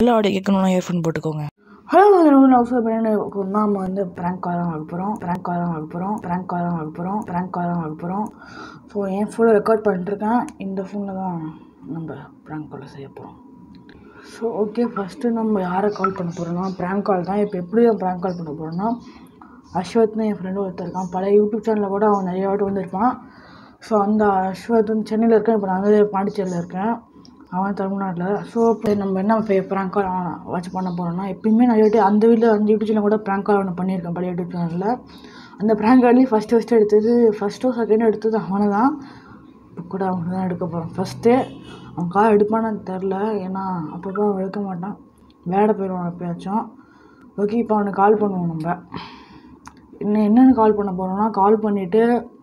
ஃபுல்லாக ஆடியோ கேட்கணுன்னா இயர்ஃபோன் போட்டுக்கோங்க ஹலோ நான் பண்ண நாம் வந்து ப்ராங்க் காலம் ஆக போகிறோம் ப்ராங்க் காலம் ஆக போகிறோம் ப்ராங்க் காலம் ஆக போகிறோம் ப்ராங்க் காலம் ஆக போகிறோம் ஸோ என் ஃபோனில் ரெக்கார்ட் பண்ணிட்டுருக்கேன் இந்த ஃபோனில் தான் நம்ம ப்ராங்க் கால் செய்ய போகிறோம் ஸோ ஓகே ஃபஸ்ட்டு நம்ம யாரை கால் பண்ண போகிறோம்னா ப்ராங்க் கால் தான் இப்போ எப்படி ப்ராங்க் கால் பண்ண போகிறோம்னா அஸ்வத்னு என் ஃப்ரெண்டு ஒருத்தர் இருக்கான் பழைய யூடியூப் சேனலில் கூட அவன் நிறைய வாட்டி வந்திருப்பான் ஸோ அந்த அஸ்வத் வந்து சென்னையில் இருக்கேன் இப்போ நான் வந்து பாண்டிச்சேரியில் இருக்கேன் அவன் தமிழ்நாட்டில் ஸோ இப்போ நம்ம என்ன இப்போ ப்ராங்க் கால் வாட்ச் பண்ண போகிறோம்னா எப்பயுமே நிறைய வாட்டி அந்த வீட்டில் அந்த யூடியூப் சேனல் கூட ப்ராங்க் கால் ஒன்று பண்ணியிருக்கேன் பழைய யூடியூப் சேனலில் அந்த ப்ராங்க் கால்லேயும் ஃபஸ்ட்டு ஃபஸ்ட்டு எடுத்தது ஃபஸ்ட்டோ செகண்டோ எடுத்தது அவனை தான் இப்போ கூட அவனை தான் எடுக்க போகிறோம் ஃபஸ்ட்டு அவன் கால் எடுப்பானான்னு தெரில ஏன்னா அப்பப்போ அவன் எடுக்க மாட்டான் வேட போயிடுவான் எப்பயாச்சும் ஓகே இப்போ அவனுக்கு கால் பண்ணுவோம் நம்ம இன்னும் என்னென்னு கால் பண்ண போகிறோம்னா கால் பண்ணிவிட்டு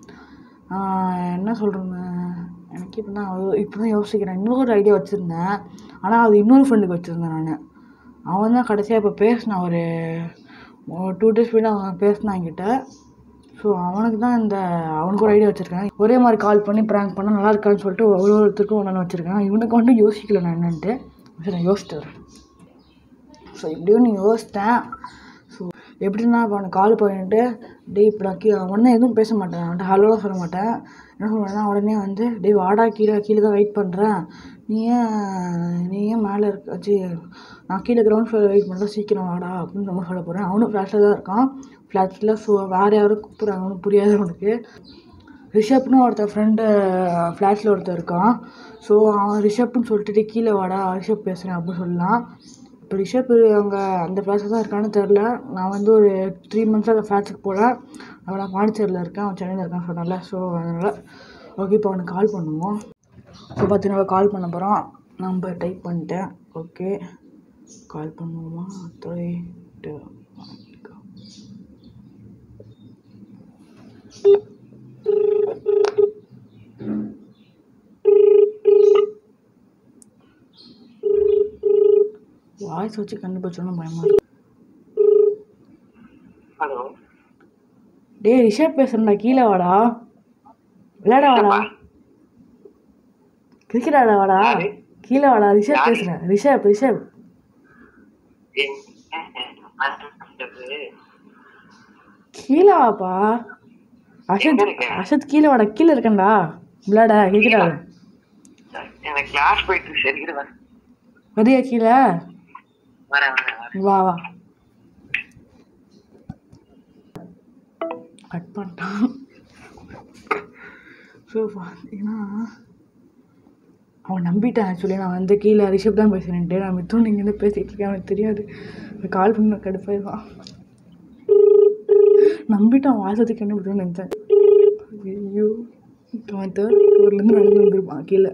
என்ன சொல்கிறது எனக்கு இப்போ தான் இப்போ தான் யோசிக்கிறேன் இன்னொரு ஐடியா வச்சுருந்தேன் ஆனால் அது இன்னொரு ஃப்ரெண்டுக்கு வச்சுருந்தேன் நான் அவன் தான் கடைசியாக இப்போ பேசினான் ஒரு டூ டேஸ் முன்னாடி அவன் பேசினான் என்கிட்ட ஸோ அவனுக்கு தான் இந்த அவனுக்கு ஒரு ஐடியா வச்சுருக்கேன் ஒரே மாதிரி கால் பண்ணி ப்ராங்க் பண்ணால் நல்லா இருக்கான்னு சொல்லிட்டு ஒரு ஒருத்தருக்கும் ஒன்று வச்சுருக்கேன் இவனுக்கு மட்டும் யோசிக்கல நான் என்னன்ட்டு சரி நான் யோசிச்சு வரேன் ஸோ இப்படியும் நீ யோசித்தேன் ஸோ எப்படின்னா இப்போ அவனுக்கு கால் பண்ணிட்டு டேய் இப்போ நான் கீழே உடனே எதுவும் பேச மாட்டேன் அவன்கிட்ட ஹலோலாம் சொல்ல மாட்டேன் என்ன சொல்லுவேன்னா உடனே வந்து டேய் வாடா கீழே கீழே தான் வெயிட் பண்ணுறேன் நீ ஏன் நீ ஏன் மேலே இருக்க சி நான் கீழே கிரவுண்ட் ஃப்ளோர் வெயிட் பண்ணுறேன் சீக்கிரம் வாடா அப்படின்னு நம்ம சொல்ல போகிறேன் அவனும் ஃப்ளாட்டில் தான் இருக்கான் ஃப்ளாட்டில் ஸோ வேறு யாரும் கூப்பிட்றாங்க அவனுக்கு புரியாது அவனுக்கு ரிஷப்னு ஒருத்தன் ஃப்ரெண்டு ஃப்ளாட்டில் ஒருத்தன் இருக்கான் ஸோ அவன் ரிஷப்னு சொல்லிட்டு கீழே வாடா ரிஷப் பேசுகிறேன் அப்படின்னு சொல்லலாம் இப்போ ரிஷப் அங்கே அந்த ஃப்ளாட்ஸில் தான் இருக்கான்னு தெரில நான் வந்து ஒரு த்ரீ மந்த்ஸாக அந்த ஃப்ளாட்ஸுக்கு போகல அவன் நான் பாண்டிச்சேரியில் இருக்கேன் அவன் சென்னையில் இருக்கான்னு சொன்னால ஸோ அதனால் ஓகே இப்போ அவனுக்கு கால் பண்ணுவோம் இப்போ பார்த்தீங்கன்னா கால் பண்ண போகிறோம் நம்பர் டைப் பண்ணிட்டேன் ஓகே கால் பண்ணுவோமா த்ரீ டூ வாய்ஸ் வச்சு கண்டுபிடிச்சோன்னு பயமா இருக்கு ஹலோ டேய் ரிஷப் பேசுறேன்டா கீழே வாடா விளையாட வாடா கிரிக்கெட் ஆட வாடா யாரு? கீழே வாடா ரிஷப் யாரு? பேசுறேன் ரிஷப் ரிஷப் கீழே வாப்பா அஷத் எங்க இருக்க? அஷத் கீழே வாடா கீழே இருக்கேன்டா விளையாட கிரிக்கெட் ஆட எனக்கு கிளாஸ் போயிட்டு சரி இரு வரேன் வரியா கீழே வரேன் வரேன் வரேன் வா வா கட் பண்ணிட்டான் ஸோ பார்த்தீங்கன்னா அவன் நம்பிட்டான் ஆக்சுவலி நான் வந்து கீழே ரிஷப் தான் பேசுகிறேன்ட்டு நான் மித்தோன் இங்கேருந்து பேசிகிட்டு இருக்கேன் அவனுக்கு தெரியாது கால் பண்ண கடுப்பாயிடுவான் நம்பிட்டான் வாசத்துக்கு என்ன விட்டுன்னு நினச்சேன் ஐயோ அவன் தேர்ட் ஃப்ளோர்லேருந்து நடந்து வந்திருப்பான் கீழே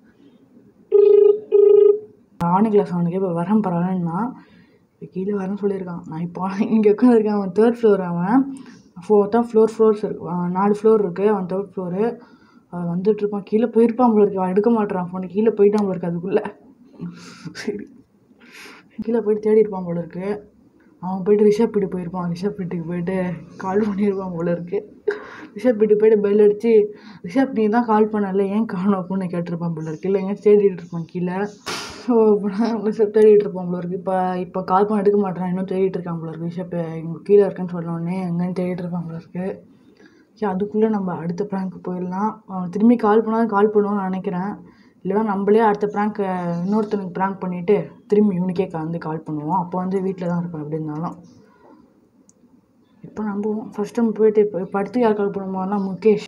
ஆணி கிளாஸ் அவனுக்கு இப்போ வரேன் பரவாயில்லன்னா இப்போ கீழே வரேன்னு சொல்லியிருக்கான் நான் இப்போ இங்கே உட்காந்துருக்கேன் அவன் தேர்ட் ஃப்ளோர் அவன் ஃபோர் தான் ஃப்ளோர் ஃப்ளோர்ஸ் இருக்கு அவன் நாலு ஃப்ளோர் இருக்குது அவன் தேர்ட் ஃப்ளோரு அவன் வந்துட்டு இருப்பான் கீழே போயிருப்பான் போல இருக்கு அவன் எடுக்க மாட்டான் ஃபோனை கீழே போயிட்டான் போல இருக்கு அதுக்குள்ளே சரி கீழே போயிட்டு தேடி இருப்பான் போல இருக்கு அவன் போயிட்டு ரிஷப் வீட்டு போயிருப்பான் ரிஷப் வீட்டுக்கு போயிட்டு கால் பண்ணியிருப்பான் போல இருக்கு ரிஷப் வீட்டுக்கு போயிட்டு பெல் அடிச்சு ரிஷப் நீ தான் கால் பண்ணல ஏன் காணும் அப்படின்னு கேட்டிருப்பான் போல இருக்கு இல்லை எங்கேயும் தேடிட்டு இருப்பான் கீழே ஸோ ரிஷப் தேடிட்டு இருப்பான் போல இருக்கு இப்போ இப்போ கால் பண்ண எடுக்க மாட்டான் இன்னும் தேடிட்டு இருக்கான் போல இருக்கு ரிஷப் இங்கே கீழே இருக்கேன்னு சொன்ன உடனே எங்கேன்னு தேடிட்டு இருப்பான் போல இருக்கு சரி அதுக்குள்ளே நம்ம அடுத்த ப்ராங்க் போயிடலாம் அவன் திரும்பி கால் பண்ணாலும் கால் பண்ணுவான்னு நினைக்கிறேன் இல்லைனா நம்மளே அடுத்த ப்ராங்க் இன்னொருத்தனுக்கு ப்ராங்க் பண்ணிவிட்டு திரும்பி இவனுக்கே வந்து கால் பண்ணுவோம் அப்போ வந்து வீட்டில் தான் இருப்பேன் எப்படி இருந்தாலும் இப்போ நம்புவோம் ஃபஸ்ட் நம்ம போயிட்டு இப்போ இப்போ அடுத்து யார் கால் பண்ணுவோம்னா முகேஷ்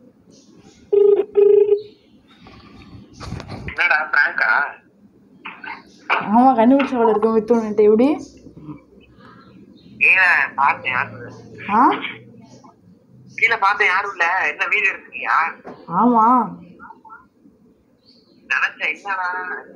என்னடா பிராங்கா ஆமாம் கண்டுபிடிச்ச அவளை இருக்கும் வித்தோன்ட்டு எப்படி கீழே பார்த்தேன் யாரும் இல்ல. ஆ கீழே பார்த்தேன் யாரும் இல்ல என்ன வீடு எடுத்துக்கியா ஆமாம் நினைச்சேன் என்னடா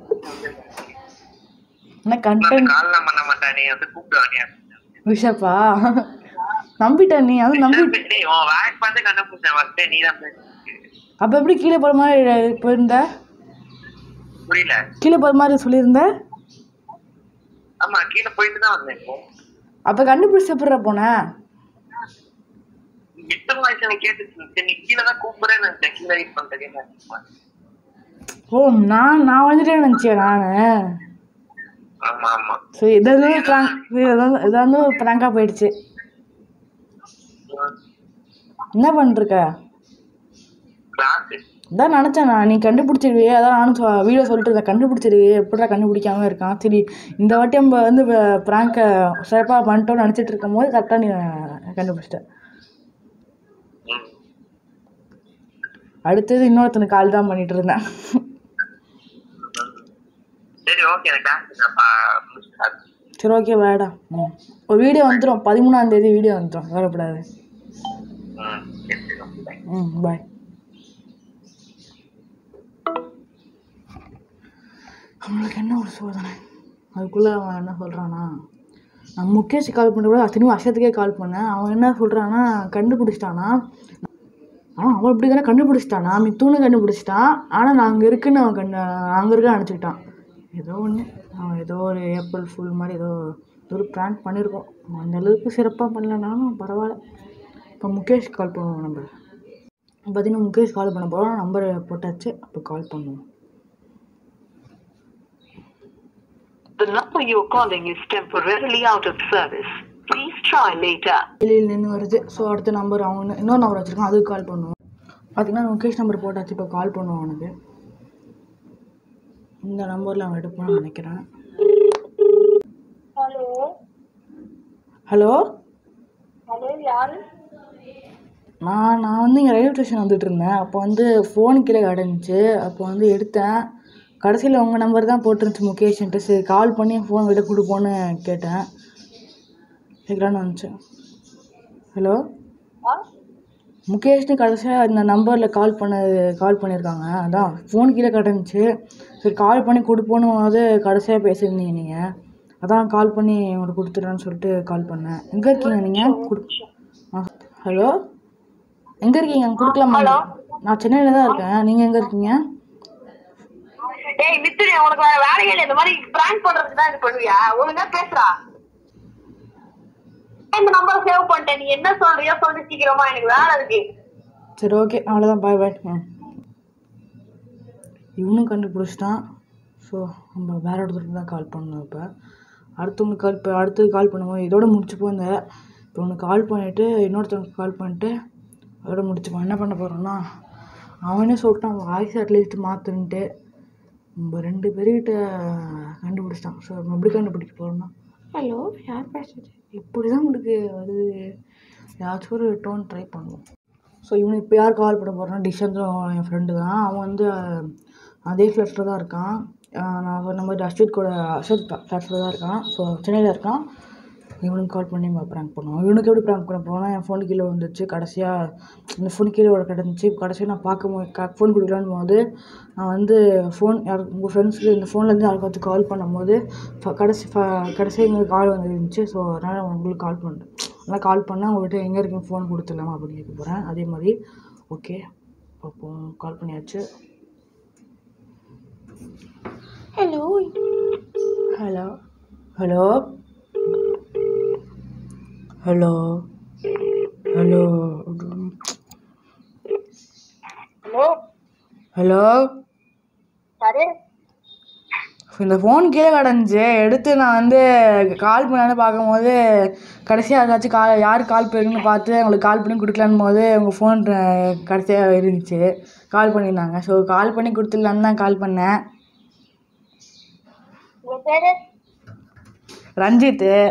என்ன கண்டென்ட் கால்லாம் பண்ண மாட்டான் நீ வந்து கூப்பிடுவானியா விஷப்பா நம்பிட்ட நீ அதுவும் நம்பி டேய் உன் வேக் பார்த்து கண்டுபிடிச்சேன் ஃபர்ஸ்ட் நீ தான் அப்போ எப்படி கீழே போகிற மாதிரி போயிருந்த புரியல கீழே போகிற மாதிரி சொல்லியிருந்த ஆமா கீழே போயிட்டு தான் வந்தேன் இப்போ அப்போ கண்டுபிடிச்சி எப்படிடா போனேன் எத்தனை வயசு எனக்கு கேட்டுச்சு சரி நீ கீழே தான் கூப்பிடுறேன்னு நினைச்சேன் கீழே வெயிட் பண்றேன் ஓ நான் நான் வந்துட்டேன்னு நினச்சேன் நான் ஆமா ஆமா ஸோ இதாவது ப்ராங்க் இதாவது இதாவது ப்ராங்காக போயிடுச்சு என்ன பண்ணிருக்க கிளாஸ் இதான் நினச்சேன் நான் நீ கண்டுபிடிச்சிருவியே அதான் நானும் சொ வீடியோ சொல்லிட்டு இருந்தேன் கண்டுபிடிச்சிருவியே எப்படிடா கண்டுபிடிக்காம இருக்கான் சரி இந்த வாட்டி நம்ம வந்து ப்ராங்கை சிறப்பாக பண்ணிட்டோம்னு நினச்சிட்டு இருக்கும் போது கரெக்டாக நீ கண்டுபிடிச்சிட்ட அடுத்தது இன்னொருத்தனுக்கு கால் தான் பண்ணிட்டு இருந்தேன் சரி ஓகே எனக்கு கிளாஸ் சரி ஓகே வேடா ம் ஒரு வீடியோ வந்துடும் பதிமூணாம் தேதி வீடியோ வந்துடும் வரக்கூடாது ம் சரி சரி okay, bye. ம் பாய் அவங்களுக்கு என்ன ஒரு சோதனை அதுக்குள்ளே அவன் என்ன சொல்கிறானா நான் முகேஷ் கால் பண்ண கூட திரும்ப அஷத்துக்கே கால் பண்ணேன் அவன் என்ன சொல்கிறான்னா கண்டுபிடிச்சிட்டானா ஆனால் அவன் இப்படி தானே கண்டுபிடிச்சிட்டானா மித்தூன்னு கண்டுபிடிச்சிட்டான் ஆனால் நான் அங்கே இருக்குன்னு அவன் கண்டு அங்கே இருக்க நினச்சிக்கிட்டான் ஏதோ ஒன்று அவன் ஏதோ ஒரு ஏப்ரல் ஃபுல் மாதிரி ஏதோ ஏதோ ஒரு ப்ராங்க் பண்ணியிருக்கோம் அவன் அந்த அளவுக்கு சிறப்பாக பண்ணலனாலும் பரவாயில்ல இப்போ முகேஷ் கால் பண்ணுவோம் நம்ம பார்த்தீங்கன்னா முகேஷ் கால் பண்ண போகிறோம் நம்பர் போட்டாச்சு அப்போ கால் பண்ணுவோம் The number you are calling is temporarily out of service. Please try later. வெளியில் நின்று வருது ஸோ அடுத்த நம்பர் அவனு இன்னொரு நம்பர் வச்சுருக்கான் அதுக்கு கால் பண்ணுவோம் பார்த்தீங்கன்னா முகேஷ் நம்பர் போட்டாச்சு இப்போ கால் பண்ணுவோம் அவனுக்கு இந்த நம்பரில் அவன் எடுப்பான்னு நினைக்கிறேன் ஹலோ ஹலோ ஹலோ யாரு நான் நான் வந்து இங்கே ரயில்வே ஸ்டேஷன் வந்துட்டு இருந்தேன் அப்போ வந்து ஃபோன் கீழே கிடந்துச்சு அப்போ வந்து எடுத்தேன் கடைசியில் உங்கள் நம்பர் தான் போட்டுருந்துச்சு முகேஷ்ன்ட்டு சரி கால் பண்ணி ஃபோன் விட கொடுப்போன்னு கேட்டேன் கேட்கலான்னு வந்துச்சு ஹலோ ஆ முகேஷ்னு கடைசியாக இந்த நம்பரில் கால் பண்ண கால் பண்ணியிருக்காங்க அதான் ஃபோன் கீழே கிடந்துச்சு சரி கால் பண்ணி கொடுப்போன்னு போது கடைசியாக பேசியிருந்தீங்க நீங்கள் அதான் கால் பண்ணி உங்களுக்கு கொடுத்துட்றேன்னு சொல்லிட்டு கால் பண்ணேன் எங்கே இருக்கீங்க நீங்கள் கொடு ஆ ஹலோ எங்கே இருக்கீங்க கொடுக்கலாமா நான் சென்னையில் தான் இருக்கேன் நீங்கள் எங்கே இருக்கீங்க டேய் மித்துரி உனக்கு வேற வேலையே இல்லை இந்த மாதிரி பிராங்க் பண்றதுக்கு தான் இது பண்ணுவியா ஒழுங்கா பேசுறா இந்த நம்பர் சேவ் பண்ணிட்டேன் நீ என்ன சொல்றியோ சொல்லி சீக்கிரமா எனக்கு வேலை இருக்கு சரி ஓகே அவ்வளோதான் பாய் பாய் ம் இவனும் கண்டுபிடிச்சிட்டான் ஸோ நம்ம வேற ஒருத்தருக்கு தான் கால் பண்ணணும் இப்போ அடுத்தவங்களுக்கு கால் இப்போ அடுத்தது கால் பண்ணுவோம் இதோட முடிச்சுப்போம் இந்த இப்போ ஒன்று கால் பண்ணிவிட்டு இன்னொருத்தவங்களுக்கு கால் பண்ணிட்டு அதோட முடிச்சுப்போம் என்ன பண்ண போகிறோம்னா அவனே சொல்லிட்டான் வாய்ஸ் அட்லீஸ்ட் மாற்றுன்ட்டு நம்ம ரெண்டு பேர்கிட்ட கண்டுபிடிச்சிட்டான் ஸோ நம்ம எப்படி கண்டுபிடிக்க போகிறோம்னா ஹலோ யார் பேசுறது இப்படி தான் உங்களுக்கு வருது ஏதாச்சும் ஒரு டோன் ட்ரை பண்ணுவோம் ஸோ இவனுக்கு இப்போ யார் கால் பண்ண போகிறான் டிஷன்ஸும் என் ஃப்ரெண்டு தான் அவன் வந்து அஹ், அதே ஃப்ளாட்டில் தான் இருக்கான் அஹ், நான் சொன்ன மாதிரி அஸ்வித் கூட அஸ்வித் ஃப்ளாட்டில் தான் இருக்கான் ஸோ சென்னையில் இருக்கான் இவனுக்கு கால் பண்ணி ப்ராங்க் பண்ணுவோம் இவனுக்கு எப்படி ப்ராங்க் பண்ண போனால் என் ஃபோன் கீழே வந்துச்சு கடைசியாக இந்த ஃபோன் கீழே ஒரு கிடந்துச்சு கடைசியாக நான் பார்க்கும்போது க ஃபோன் கொடுக்கலான்னு போது நான் வந்து ஃபோன் யார் உங்கள் ஃப்ரெண்ட்ஸுக்கு இந்த ஃபோன்லேருந்து யாருக்காச்சும் கால் பண்ணும்போது ஃப- கடைசி ஃப கடைசியாக எங்களுக்கு கால் வந்துருந்துச்சு ஸோ அதனால் உங்களுக்கு கால் பண்ணுறேன் அதனால் கால் பண்ணால் உங்கள்கிட்ட எங்கே இருக்கீங்க ஃபோன் கொடுத்துடலாமா அப்படின்னு கேட்க போகிறேன் அதே மாதிரி ஓகே அப்போ கால் பண்ணியாச்சு hello hello hello hello hello hello hello யாரு இந்த ஃபோன் கீழே கிடந்துச்சு எடுத்து நான் வந்து கால் பண்ணலான்னு பார்க்கும்போது கடைசியாக யாருக்காச்சும் கால் யார் கால் பண்ணுன்னு பார்த்து அவங்களுக்கு கால் பண்ணி கொடுக்கலான்னு போது உங்கள் ஃபோன் கடைசியாக இருந்துச்சு கால் பண்ணியிருந்தாங்க ஸோ கால் பண்ணி கொடுத்துடலான்னு தான் கால் பண்ணேன் உங்க பேரு ரஞ்சித்து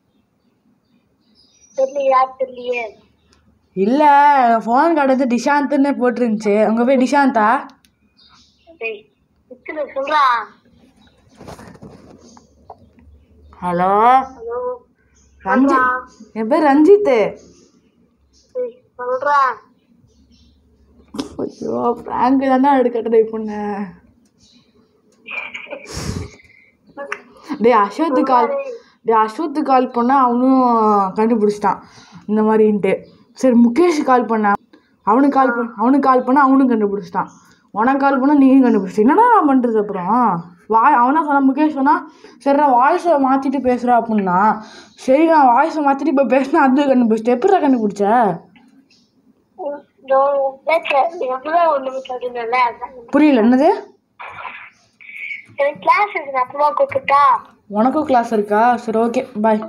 தெரியல யார் தெரியலையே இல்லை ஃபோன் கிடந்து டிஷாந்த்னு போட்டிருந்துச்சு உங்கள் பேர் டிஷாந்தா டேய் மித்துரு சொல்றா ஹலோ ஹலோ ரஞ்சித் என் பேர் ரஞ்சித்து டேய் சொல்றா ஐயோ ப்ராங்க் தானே எடுக்க ட்ரை பண்ணேன் டேய் அஸ்வத்து கால் டேய் அஸ்வத்து கால் பண்ணால் அவனும் கண்டுபிடிச்சிட்டான் இந்த மாதிரின்ட்டு சரி முகேஷ் கால் பண்ண அவனுக்கு கால் பண்ண அவனுக்கு கால் பண்ண அவனும் கண்டுபிடிச்சிட்டான் உனக்கு கால் பண்ணால் நீயும் கண்டுபிடிச்சி என்னடா நான் பண்ணுறது அப்புறம் வாய் அவனா சொன்னான் முகேஷ் சொன்னா சரி நான் வாய்ஸை மாற்றிட்டு பேசுகிறேன் அப்படின்னா சரி நான் வாய்ஸை மாற்றிட்டு இப்போ பேசினா அது கண்டுபிடிச்சிட்டேன் எப்படிடா கண்டுபிடிச்ச இதோ பேசுற எப்பதான் ஒண்ணு சொல்றீங்கல்ல அதான் புரியல என்னது எனக்கு கிளாஸ் இருக்கு நான் அப்புறமா கூப்பிட்டா உனக்கும் கிளாஸ் இருக்கா சரி ஓகே பாய்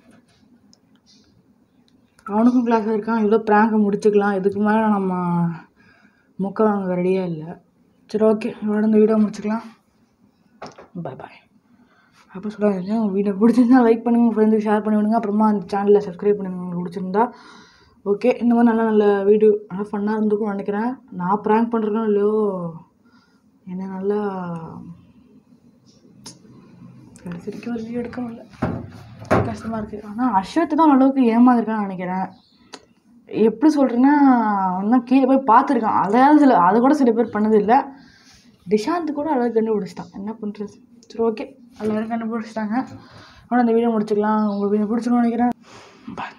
அவனுக்கும் கிளாஸ் இருக்கான் இவ்வளோ ப்ராங்கை முடிச்சுக்கலாம் இதுக்கு மேலே நம்ம முக்க வாங்க ரெடியாக இல்லை சரி ஓகே இதோட இந்த வீடியோ முடிச்சுக்கலாம் பாய் பாய் அப்போ சொல்லாதீங்க உங்கள் வீடியோ பிடிச்சிருந்தா லைக் பண்ணுங்கள் உங்கள் ஃப்ரெண்ட்ஸுக்கு ஷேர் பண்ணி விடுங்க அப்புறமா அந்த சேனலை சப்ஸ்கிரைப் பண்ணுங்க உங்களுக்கு பிடிச்சிருந்தா ஓகே இந்த மாதிரி நல்ல நல்ல வீடியோ நல்லா ஃபன்னாக இருந்துக்கும்னு நினைக்கிறேன் நான் ப்ராங்க் பண்ணுறேனோ இல்லையோ என்ன நல்லா கடைசிக்கு ஒரு வீடியோ எடுக்க முடியல கஷ்டமாக இருக்குது ஆனால் அஸ்வத் தான் அளவுக்கு ஏமாந்துருக்கான்னு நினைக்கிறேன் எப்படி சொல்கிறேன்னா அவன் தான் கீழே போய் பார்த்துருக்கான் அதையாவது சில அது கூட சில பேர் பண்ணது இல்லை டிஷாந்த் கூட அழகாக கண்டுபிடிச்சிட்டான் என்ன பண்ணுறது சரி ஓகே எல்லாரும் கண்டுபிடிச்சிட்டாங்க ஆனால் அந்த வீடியோ முடிச்சுக்கலாம் உங்களுக்கு வீடியோ பிடிச்சிருன்னு நினைக்கிறேன் பாய்